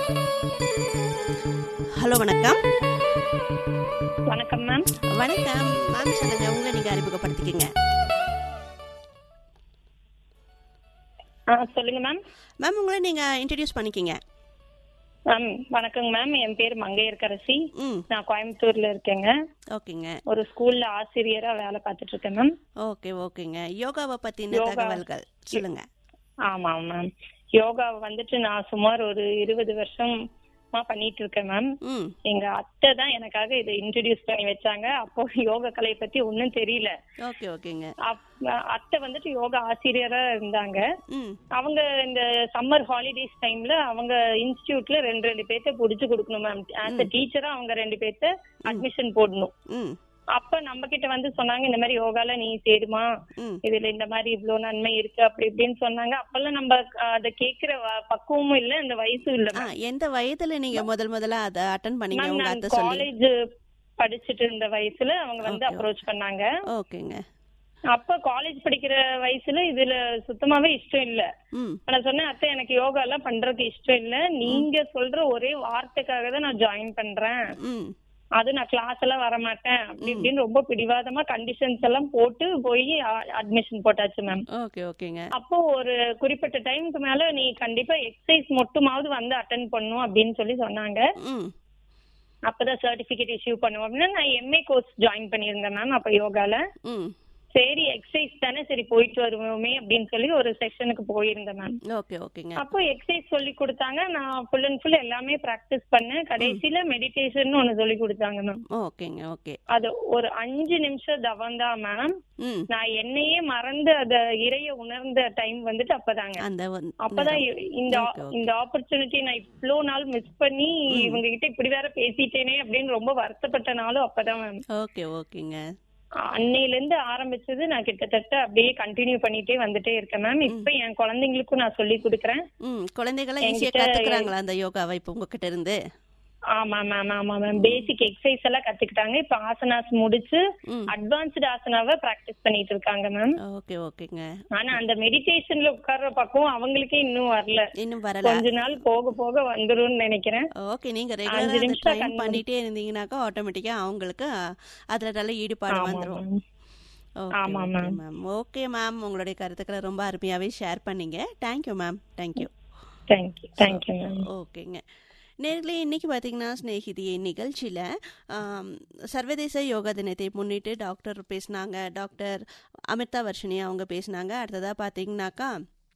Hello வணக்கம் வணக்கம் ma'am வணக்கம் மேம் சொல்லுங்க உங்களை நீங்க அறிமுகப்படுத்திக்கங்க ஆ சொல்லுங்க மேம் மேம் உங்களை நீங்க இன்ட்ரடியூஸ் பண்ணிக்கிங்க மேம் வணக்கங்க மேம் என் பேர் மங்கையர்கரசி ம் நான் கோயம்புத்தூர்ல இருக்கேங்க ஓகேங்க ஒரு ஸ்கூல்ல ஆசிரியரா வேலை பார்த்துட்டு இருக்கேன் மேம் ஓகே ஓகேங்க யோகாவை பத்தின யோகா. தகவல்கள் சொல்லுங்க ஆமா மேம் யோகா வந்துட்டு நான் சுமார் ஒரு இருபது வருஷமா பண்ணிட்டு இருக்கேன் மேம் ம் எங்க அத்தை தான் எனக்காக இதை இன்ட்ரடியூஸ் பண்ணி வச்சாங்க அப்போ யோகா கலை பத்தி ஒன்னும் தெரியல ஓகே ஓகேங்க அப்- அத்தை வந்துட்டு யோகா ஆசிரியரா இருந்தாங்க ம் அவங்க இந்த சம்மர் ஹாலிடேஸ் டைம்ல அவங்க இன்ஸ்டிடியூட்ல ரெண்டு ரெண்டு பேர்த்த புடிச்சு கொடுக்கணும் மேம் ஆஸ் அ டீச்சரா அவங்க ரெண்டு பேர்த்த அட்மிஷன் போடணும் ம் அப்ப நம்ம கிட்ட வந்து சொன்னாங்க இந்த மாதிரி யோகால நீ சேருமா ம் இதுல இந்த மாதிரி இவ்ளோ நன்மை இருக்கு அப்படி இப்படின்னு சொன்னாங்க அப்பெல்லாம் நம்ம அஹ், அதை கேக்குற வ- பக்குவமும் இல்ல இந்த வயசும் இல்ல ஆ எந்த வயதுல நீங்க முதல் முதல்ல அதை அட்டன் பண்ணீங்க மேம் உங்க நான் அத்தை சொல்லி காலேஜ் படிச்சுட்டு இருந்த வயசுல அவங்க வந்து Okay. அப்ரோச் பண்ணாங்க ஓகேங்க அப்ப காலேஜ் படிக்கிற வயசுல இதுல சுத்தமாவே இஷ்டம் இல்ல ம் நான் சொன்னேன் அத்தை எனக்கு யோகா எல்லாம் பண்றதுக்கு இஷ்டம் இல்ல நீங்க சொல்ற ஒரே வார்த்தைக்காக தான் நான் ஜாயின் பண்றேன் ம் அது நான் கிளாஸ் எல்லாம் வர மாட்டேன் அப்படி இப்படின்னு ரொம்ப பிடிவாதமா கண்டிஷன்ஸ் எல்லாம் போட்டு போய் அட்மிஷன் போட்டாச்சு மேம் ஓகே ஓகேங்க அப்போ ஒரு குறிப்பிட்ட டைமுக்கு மேல நீ கண்டிப்பா எக்ஸசைஸ் மட்டுமாவது வந்து அட்டன் பண்ணும் அப்படின்னு சொல்லி சொன்னாங்க ம் அப்பதான் சர்டிபிகேட் இஷ்யூ பண்ணுவோம் அப்படின்னா நான் எம்ஏ கோர்ஸ் ஜாயின் பண்ணியிருந்தேன் மேம் அப்ப யோகால ம் சரி எக்ஸசைஸ் தானே சரி போயிட்டு வருவோமே அப்படின்னு சொல்லி ஒரு செஷனுக்கு போயிருந்தேன் மேம் ஓகே ஓகேங்க அப்போ எக்ஸசைஸ் சொல்லி கொடுத்தாங்க நான் ஃபுல் அண்ட் ஃபுல் எல்லாமே பிராக்டிஸ் பண்ணேன் கடைசியில மெடிடேஷன் ஒன்னு சொல்லி கொடுத்தாங்க மேம் ஓகேங்க ஓகே அது ஒரு அஞ்சு நிமிஷம் தவந்தா மேம் ம் நான் என்னையே மறந்து அத இறைய உணர்ந்த டைம் வந்துட்டு அப்பதாங்க அந்த வந்து அப்பதான் இ- இந்த Okay, okay. இந்த ஆப்பர்ச்சுனிட்டி நான் இவ்ளோ நாள் மிஸ் பண்ணி இவங்க கிட்ட இப்படி வேற பேசிட்டேனே அப்படின்னு ரொம்ப வருத்தப்பட்ட நாளும் அப்பதான் மேம் ஓகே ஓகேங்க அன்னையில இருந்து ஆரம்பிச்சது நான் கிட்டத்தட்ட அப்படியே கண்டினியூ பண்ணிட்டே வந்துட்டே இருக்கேன் மேம் இப்ப என் குழந்தைங்களுக்கும் நான் சொல்லி கொடுக்குறேன் ம் குழந்தைகள்லாம் ஈஸியா என்கிட்ட- கத்துக்கிறாங்களா அந்த யோகாவை இப்போ உங்ககிட்ட இருந்து ஆமா மேம் ஆமா மேம் பேசிக் எக்ஸசைஸ் எல்லாம் கத்துக்கிட்டாங்க இப்ப ஆசனாஸ் முடிச்சு ம் அட்வான்ஸ்டு ஆசனாவை பிராக்டிஸ் பண்ணிட்டு இருக்காங்க மேம் ஓகே ஓகேங்க ஆனா அந்த மெடிடேஷன்ல உட்கார்ற பக்கம் அவங்களுக்கே இன்னும் வரல இன்னும் வரல கொஞ்ச நாள் போக போக வந்துரும்னு நினைக்கிறேன் ஓகே நீங்க அஞ்சு ரெகுலரா அந்த நிமிஷம் ட்ரைன் கண்ணு- பண்ணிட்டே இருந்தீங்கனாக்கா ஆட்டோமேட்டிக்கா அவங்களுக்கு அதுல நல்ல ஈடுபாடு ஆமா வந்துரும் மேம் ஓகே ஆமா, okay ma'am. Ma'am okay ma'am உங்களுடைய கருத்துக்களை ரொம்ப அருமையாவே ஷேர் பண்ணீங்க thank you ma'am thank you thank you thank you ma'am ஓகேங்க நேர்களே இன்னைக்கு பார்த்தீங்கன்னா ஸ்நேகிதியை நிகழ்ச்சியில் ஆம், சர்வதேச யோகா தினத்தை முன்னிட்டு டாக்டர் பேசினாங்க டாக்டர் அமிர்தா வர்ஷினி அவங்க பேசினாங்க அடுத்ததாக பார்த்தீங்கன்னாக்கா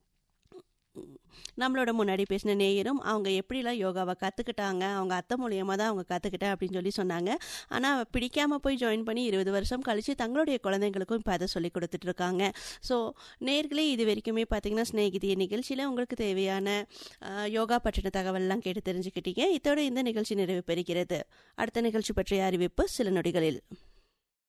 நம்மளோட முன்னாடி பேசின நேயரும் அவங்க எப்படிலாம் யோகாவை கற்றுக்கிட்டாங்க அவங்க அத்தை மூலியமாக தான் அவங்க கற்றுக்கிட்டேன் அப்படின்னு சொல்லி சொன்னாங்க ஆனால் பிடிக்காமல் போய் ஜாயின் பண்ணி இருபது வருஷம் கழித்து தங்களுடைய குழந்தைங்களுக்கும் இப்போ அதை சொல்லி கொடுத்துட்ருக்காங்க ஸோ நேர்களே இது வரைக்குமே பார்த்தீங்கன்னா ஸ்நேகிதிய நிகழ்ச்சியில் உங்களுக்கு தேவையான அஹ், யோகா பற்றின தகவல்லாம் கேட்டு தெரிஞ்சுக்கிட்டீங்க இதோட இந்த நிகழ்ச்சி நிறைவு பெறுகிறது அடுத்த நிகழ்ச்சி பற்றிய அறிவிப்பு சில நொடிகளில்